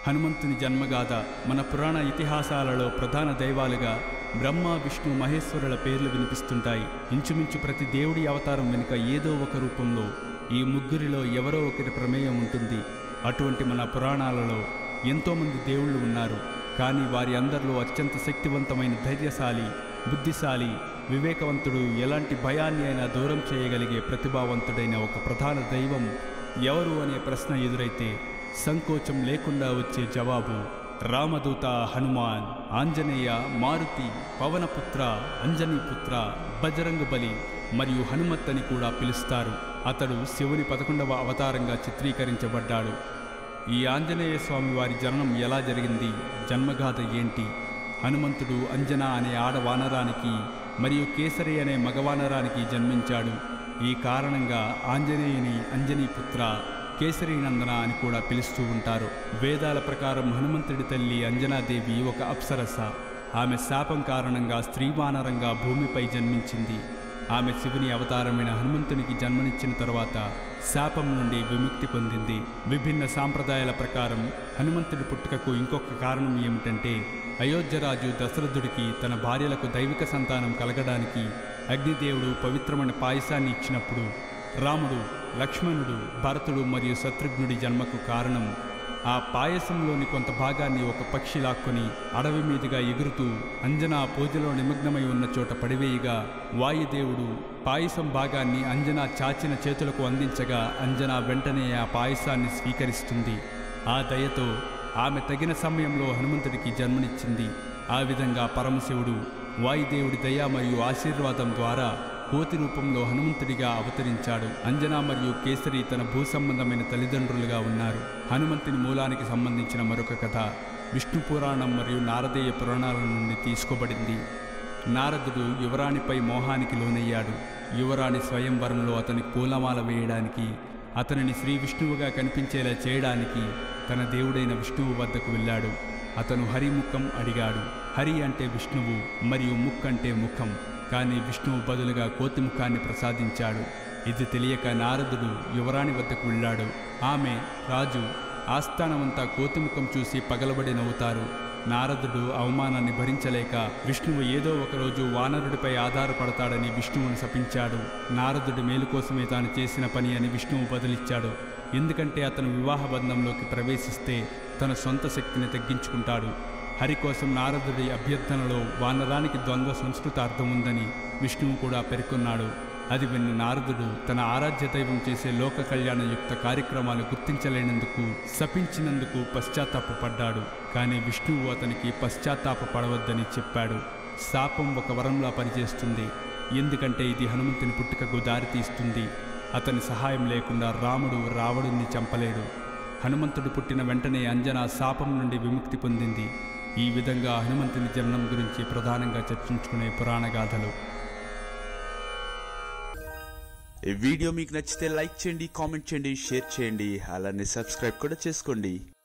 హనుమంతుని జన్మగాథ మన పురాణ ఇతిహాసాలలో ప్రధాన దైవాలుగా బ్రహ్మ విష్ణు మహేశ్వరుల పేర్లు వినిపిస్తుంటాయి ఇంచుమించు ప్రతి దేవుడి అవతారం వెనుక ఏదో ఒక రూపంలో ఈ ముగ్గురిలో ఎవరో ఒకరి ప్రమేయం ఉంటుంది అటువంటి మన పురాణాలలో ఎంతోమంది దేవుళ్ళు ఉన్నారు కానీ వారి అందరిలో అత్యంత శక్తివంతమైన ధైర్యశాలి బుద్ధిశాలి వివేకవంతుడు ఎలాంటి భయాన్ని అయినా దూరం చేయగలిగే ప్రతిభావంతుడైన ఒక ప్రధాన దైవం ఎవరు అనే ప్రశ్న ఎదురైతే సంకోచం లేకుండా వచ్చే జవాబు రామదూత హనుమాన్ ఆంజనేయ మారుతి పవనపుత్ర అంజనీపుత్ర బజరంగ బలి మరియు హనుమత్ అని కూడా పిలుస్తారు అతడు శివుని పదకొండవ అవతారంగా చిత్రీకరించబడ్డాడు ఈ ఆంజనేయ స్వామి వారి జననం ఎలా జరిగింది జన్మగాథ ఏంటి హనుమంతుడు అంజన అనే ఆడవానరానికి మరియు కేసరి అనే మగవానరానికి జన్మించాడు ఈ కారణంగా ఆంజనేయుని అంజనీపుత్ర కేసరీనందన అని కూడా పిలుస్తూ ఉంటారు వేదాల ప్రకారం హనుమంతుడి తల్లి అంజనాదేవి ఒక అప్సరస ఆమె శాపం కారణంగా స్త్రీవానరంగా భూమిపై జన్మించింది ఆమె శివుని అవతారమైన హనుమంతునికి జన్మనిచ్చిన తరువాత శాపం నుండి విముక్తి పొందింది విభిన్న సాంప్రదాయాల ప్రకారం హనుమంతుడి పుట్టుకకు ఇంకొక కారణం ఏమిటంటే అయోధ్యరాజు దశరథుడికి తన భార్యలకు దైవిక సంతానం కలగడానికి అగ్నిదేవుడు పవిత్రమైన పాయసాన్ని ఇచ్చినప్పుడు రాముడు లక్ష్మణుడు భరతుడు మరియు శత్రుఘ్నుడి జన్మకు కారణం ఆ పాయసంలోని కొంత భాగాన్ని ఒక పక్షి లాక్కొని అడవి మీదుగా ఎగురుతూ అంజనా పూజలో నిమగ్నమై ఉన్న చోట పడివేయగా వాయుదేవుడు పాయసం భాగాన్ని అంజనా చాచిన చేతులకు అందించగా అంజనా వెంటనే ఆ పాయసాన్ని స్వీకరిస్తుంది ఆ దయతో ఆమె తగిన సమయంలో హనుమంతుడికి జన్మనిచ్చింది ఆ విధంగా పరమశివుడు వాయుదేవుడి దయ మరియు ఆశీర్వాదం ద్వారా కోతి రూపంలో హనుమంతుడిగా అవతరించాడు అంజనా మరియు కేసరి తన భూ సంబంధమైన తల్లిదండ్రులుగా ఉన్నారు హనుమంతుని మూలానికి సంబంధించిన మరొక కథ విష్ణు పురాణం మరియు నారదేయ పురాణాల నుండి తీసుకోబడింది నారదుడు యువరాణిపై మోహానికి లోనయ్యాడు యువరాణి స్వయంవరంలో అతనికి పూలమాల వేయడానికి అతనిని శ్రీ విష్ణువుగా కనిపించేలా చేయడానికి తన దేవుడైన విష్ణువు వద్దకు వెళ్ళాడు అతను హరిముఖం అడిగాడు హరి అంటే విష్ణువు మరియు ముక్ అంటే ముఖం కానీ విష్ణువు బదులుగా కోతి ముఖాన్ని ప్రసాదించాడు ఇది తెలియక నారదుడు యువరాణి వద్దకు వెళ్ళాడు ఆమె రాజు ఆస్థానమంతా కోతిముఖం చూసి పగలబడి నవ్వుతారు నారదుడు అవమానాన్ని భరించలేక విష్ణువు ఏదో ఒకరోజు వానరుడిపై ఆధారపడతాడని విష్ణువును శపించాడు నారదుడి మేలు కోసమే తాను చేసిన పని అని విష్ణువు బదులిచ్చాడు ఎందుకంటే అతను వివాహ బంధంలోకి ప్రవేశిస్తే తన సొంత శక్తిని తగ్గించుకుంటాడు హరి కోసం నారదుడి అభ్యర్థనలో వానరానికి ద్వంద్వ సంస్కృత అర్థం ఉందని విష్ణువు కూడా పేర్కొన్నాడు అది విన్న నారదుడు తన ఆరాధ్య దైవం చేసే లోక కళ్యాణయుక్త కార్యక్రమాలు గుర్తించలేనందుకు శపించినందుకు పశ్చాత్తాపపడ్డాడు కానీ విష్ణువు అతనికి పశ్చాత్తాపపడవద్దని చెప్పాడు శాపం ఒక వరంలా పనిచేస్తుంది ఎందుకంటే ఇది హనుమంతుని పుట్టుకకు దారితీస్తుంది అతని సహాయం లేకుండా రాముడు రావణుణ్ణి చంపలేడు హనుమంతుడు పుట్టిన వెంటనే అంజన శాపం నుండి విముక్తి పొందింది ఈ విధంగా హనుమంతుని జననం గురించి ప్రధానంగా చర్చించుకునే పురాణ గాథలు ఈ వీడియో మీకు నచ్చితే లైక్ చేయండి కామెంట్ చేయండి షేర్ చేయండి అలానే సబ్స్క్రైబ్ కూడా చేసుకోండి